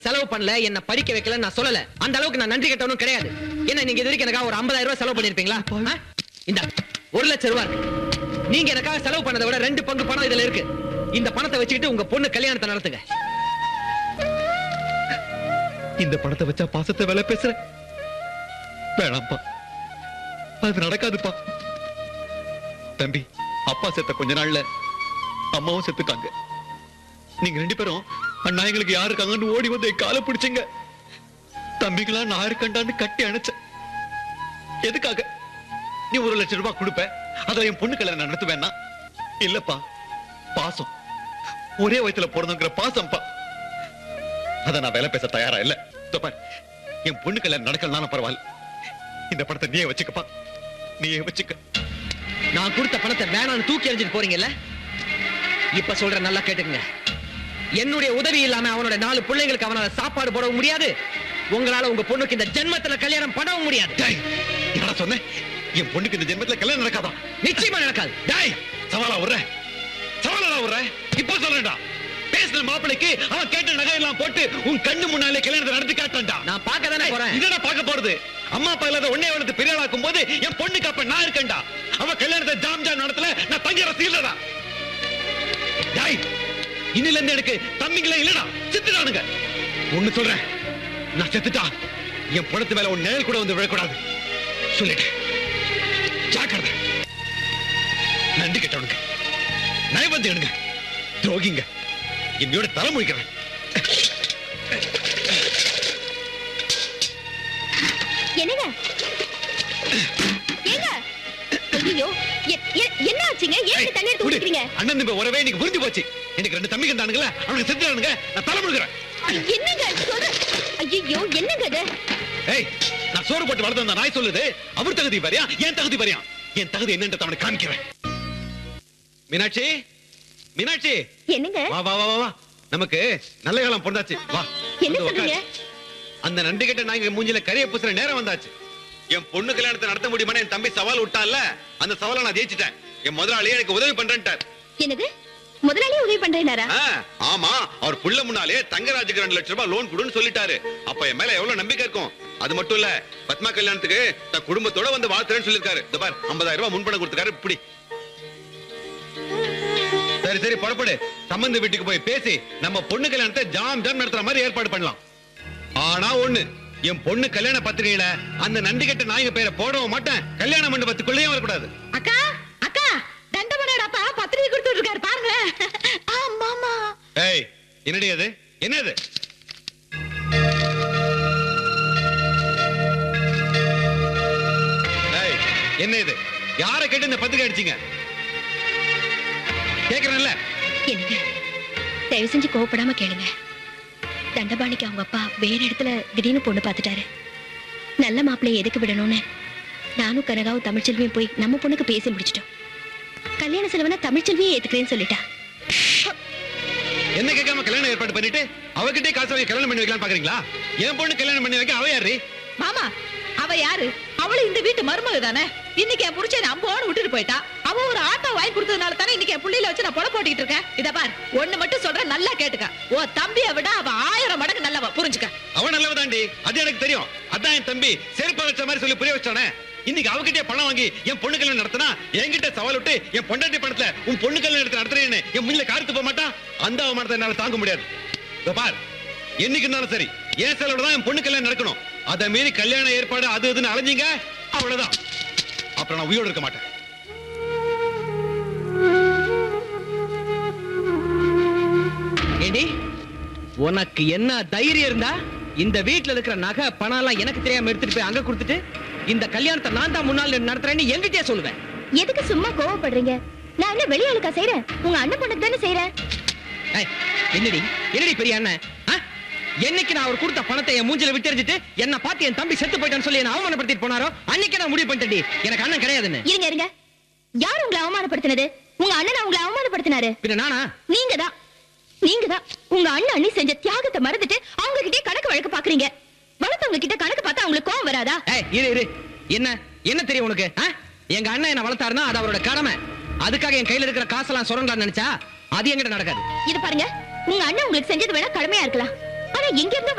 செலவு பண்ணல என்ன படிக்க வைக்கல நான் சொல்லல அந்த அளவுக்கு நான் நன்றி கட்டவனும் கிடையாது என்ன நீங்க இது வரைக்கும் எனக்காக ஒரு 50000 ரூபாய் செலவு பண்ணிருப்பீங்களா ஆ? இந்த ஒரு லட்சம் ரூபாய் இருக்கு நீங்க எனக்காக செலவு பண்ணதை விட ரெண்டு பங்கு பணம் இதுல இருக்கு இந்த பணத்தை வச்சுக்கிட்டு உங்க பொண்ணு கல்யாணத்தை நடத்துங்க இந்த பணத்தை வச்சா பாசத்தை வேலை பேசுற வேணாம்ப்பா அது நடக்காதுப்பா தம்பி அப்பா செத்த கொஞ்ச நாள்ல அம்மாவும் செத்துட்டாங்க நீங்க ரெண்டு பேரும் அண்ணா எங்களுக்கு யாரு இருக்காங்கன்னு ஓடி வந்து என் காலை பிடிச்சீங்க தம்பிகளா நான் இருக்கண்டான்னு கட்டி அணைச்ச எதுக்காக நீ ஒரு லட்சம் ரூபாய் கொடுப்ப அதை என் பொண்ணு கல்யாணம் நடத்துவேன்னா இல்லப்பா பாசம் ஒரே வயசுல பிறந்தங்கிற பாசம்ப்பா அத நான் வேலை பேச தயாரா இல்ல இதோ பாரு என் பொண்ணு கல்யாணம் நடக்கலனாலும் பரவாயில்ல இந்த படத்தை நீயே வச்சுக்கப்பா நீயே வச்சுக்க நான் கொடுத்த பணத்தை வேணாம்னு தூக்கி எறிஞ்சிட்டு போறீங்கல்ல இப்ப சொல்ற நல்லா கேட்டுக்கங்க என்னுடைய உதவி இல்லாம அவனோட நாலு பிள்ளைங்களுக்கு அவனால சாப்பாடு போடவும் முடியாது உங்களால உங்க பொண்ணுக்கு இந்த ஜென்மத்துல கல்யாணம் பண்ணவும் முடியாது டேய் என்னடா சொன்னேன் என் பொண்ணுக்கு இந்த ஜென்மத்துல கல்யாணம் நடக்காதா நிச்சயமா நடக்காது டேய் சவாலா விடுற சவாலா விடுற இப்போ சொல்றேன்டா பேசின மாப்பிளைக்கு அவன் கேட்ட நகையெல்லாம் போட்டு உன் கண்ணு முன்னாலே கல்யாணத்தை நடத்தி காட்டான்டா நான் பார்க்க தானே போறேன் இதடா பார்க்க போறது அம்மா அப்பா இல்லாத உன்னை வளர்த்து பெரிய ஆளாக்கும் போது என் பொண்ணுக்கு அப்ப நான் இருக்கேன்டா அவ கல்யாணத்தை ஜாம் ஜாம் நடத்தல நான் தங்கி ரசி இல்லடா டேய் இன்னில இருந்து எனக்கு தம்பிங்களே இல்லடா செத்துடானுங்க ஒண்ணு சொல்றேன் நான் செத்துட்டா என் பணத்து மேல உன் நிழல் கூட வந்து விழக்கூடாது சொல்லிட்டேன் ஜாக்கிரதை நன்றி கெட்டவனுங்க நயவந்தியனுங்க துரோகிங்க என்னையோட தலை முழிக்கிறேன் என்னங்க ஏங்க ஐயோ எ- எ- என்ன ஆச்சுங்க ஏன் இப்படி தண்ணி எடுத்து விடு. குடிக்கிறீங்க அண்ணன் தம்பி உறவே இன்னைக்கு புரிஞ்சு போச்சு எனக்கு ரெண்டு தம்பி கண்டானுங்களே அவனுக்கு செத்துறானுங்க நான் தலை முழுகிறேன் என்னங்க சொல்ற ஐயோ என்னங்க அது ஏய் நான் சோறு போட்டு வளர்த்த அந்த நாய் சொல்லுது அவர் தகுதி வரையா என் தகுதி வரையா என் தகுதி என்னன்றத அவனுக்கு காமிக்கிறேன் மீனாட்சி மீனாட்சி என்னங்க வா வா வா வா, வா நமக்கு நல்ல காலம் பொண்டாச்சு வா என்ன வந்து உட்காரு. சொல்றீங்க அந்த நன்றி கிட்ட நாங்க மூஞ்சில கரிய பூசுற நேரம் வந்தாச்சு என் பொண்ணு கல்யாணத்தை நடத்த முடியுமான்னு என் தம்பி சவால் விட்டான்ல அந்த சவாலை நான் ஜெயிச்சிட்டேன் என் முதலாளி எனக்கு உதவி பண்றேன்ட்டார் என்னது முதலாளி உதவி பண்றேனாரா ஆ, ஆமா அவர் புள்ள முன்னாலே தங்கராஜுக்கு ரெண்டு லட்சம் ரூபாய் லோன் கொடுன்னு சொல்லிட்டாரு அப்ப என் மேல எவ்வளவு நம்பிக்கை இருக்கும் அது மட்டும் இல்ல பத்மா கல்யாணத்துக்கு தன் குடும்பத்தோட வந்து வாழ்த்துறேன்னு சொல்லிருக்காரு இந்த பார் 50000 ரூபாய் முன்பணம் கொடுத்துருக்காரு இப்படி சரி சரி புறப்படு சம்பந்த வீட்டுக்கு போய் பேசி நம்ம பொண்ணு கல்யாணத்தை ஜாம் ஜாம் நடத்துற மாதிரி ஏற்பாடு பண்ணலாம் ஆனா ஒண்ணு என் பொண்ணு கல்யாண பத்திரிகையில அந்த நன்றி கட்ட நாயக பேரை போடவும் மாட்டேன் கல்யாண மண்டபத்துக்குள்ளேயும் வரக்கூடாது அக்கா அக்கா தண்டமனோட அப்பா பத்திரிகை கொடுத்துட்டு இருக்காரு பாருங்க ஆமாமா ஏய் என்னடி அது என்னது ஏய் என்ன இது யார கேட்டு இந்த பத்திரிக்கை அடிச்சீங்க கேக்குறேன்ல என்னங்க தயவு செஞ்சு கோவப்படாம கேளுங்க தண்டபாணிக்கு அவங்க அப்பா வேற இடத்துல திடீர்னு பொண்ணு பார்த்துட்டாரு நல்ல மாப்பிள்ளைய எதுக்கு விடணும்னு நானும் கனகாவும் தமிழ்ச்செல்வியும் போய் நம்ம பொண்ணுக்கு பேசி முடிச்சிட்டோம் கல்யாண செலவுனா தமிழ்ச்செல்வியை ஏத்துக்கிறேன்னு சொல்லிட்டா என்ன கேட்காம கல்யாணம் ஏற்பாடு பண்ணிட்டு அவகிட்டே காசு வாங்கி கல்யாணம் பண்ணி வைக்கலாம் பாக்குறீங்களா என் பொண்ணு கல்யாணம் பண்ணி வைக்க அவ யாரு மாமா அவ யாரு அவளும் இந்த வீட்டு மருமக தானே இன்னைக்கு என் புருஷன் அம்போன்னு விட்டுட்டு போயிட்டா அவ ஒரு ஆட்டோ வாங்கி கொடுத்ததுனால தானே இன்னைக்கு என் புள்ளையில வச்சு நான் பொல போட்டுக்கிட்டு இருக்கேன் இத பார் ஒண்ணு மட்டும் சொல்றேன் நல்லா கேட்டுக்க ஓ தம்பியை விட அவ ஆயிரம் மடங்கு நல்லவ புரிஞ்சுக்க அவன் நல்லவ தாண்டி அது எனக்கு தெரியும் அதான் என் தம்பி செருப்ப வச்ச மாதிரி சொல்லி புரிய வச்சானே இன்னைக்கு அவகிட்டே பணம் வாங்கி என் பொண்ணு கல்யாணம் நடத்தினா என்கிட்ட சவால் விட்டு என் பொண்டாட்டி பணத்துல உன் பொண்ணு கல்யாணம் எடுத்து நடத்துறேன்னு என் முன்னில கார்த்து போக மாட்டான் அந்த அவமானத்தை என்னால தாங்க முடியாது இதோ பார் என்னைக்கு இருந்தாலும் சரி என் செலவோட தான் என் பொண்ணு கல்யாணம் நடக்கணும் அதை மீறி கல்யாண ஏற்பாடு அது இதுன்னு அலைஞ்சீங்க அவ்வளவுதான் அப்புறம் நான் உயிரோடு இருக்க மாட்டேன் ஏண்டி உனக்கு என்ன தைரியம் இருந்தா இந்த வீட்ல இருக்கிற நகை பணம் எல்லாம் எனக்கு தெரியாம எடுத்துட்டு போய் அங்க கொடுத்துட்டு இந்த கல்யாணத்தை நான் தான் முன்னாள் நடத்துறேன்னு என்கிட்டயே சொல்லுவேன் எதுக்கு சும்மா கோவப்படுறீங்க நான் என்ன வெளியாளுக்கா செய்யறேன் உங்க அண்ணன் பொண்ணுக்கு தானே செய்யறேன் ஏய், என்னடி என்னடி பெரிய அண்ணன் ஆ? என்னைக்கு நான் அவர் கொடுத்த பணத்தை என் மூஞ்சில விட்டெறிஞ்சிட்டு என்ன பார்த்து என் தம்பி செத்து போயிட்டான்னு சொல்லி என்ன அவமானப்படுத்திட்டு போனாரோ அன்னைக்கு நான் முடிவு பண்ணிட்டேன்டி எனக்கு அண்ணன் கிடையாதுன்னு இருங்க இருங்க யார் உங்களை அவமானப்படுத்தினது உங்க அண்ணன் உங்களை அவமானப்படுத்தினாரு பின்ன நானா நீங்க தான் நீங்க தான் உங்க அண்ணன் அண்ணி செஞ்ச தியாகத்தை மறந்துட்டு அவங்க கிட்டே கணக்கு வழக்கு பாக்குறீங்க வளர்த்தவங்க கிட்ட கணக்கு பார்த்தா அவங்களுக்கு கோவம் வராதா ஏய் இரு இரு என்ன என்ன தெரியும் உனக்கு ஆ? எங்க அண்ணன் என்ன வளர்த்தாருன்னா அது அவரோட கடமை அதுக்காக என் கையில இருக்கிற காசெல்லாம் சுரண்டான்னு நினைச்சா அது என்கிட்ட நடக்காது இது பாருங்க உங்க அண்ணன் உங்களுக்கு செஞ்சது வேணா கடமையா இருக்கலாம் ஆனா எங்க இருந்து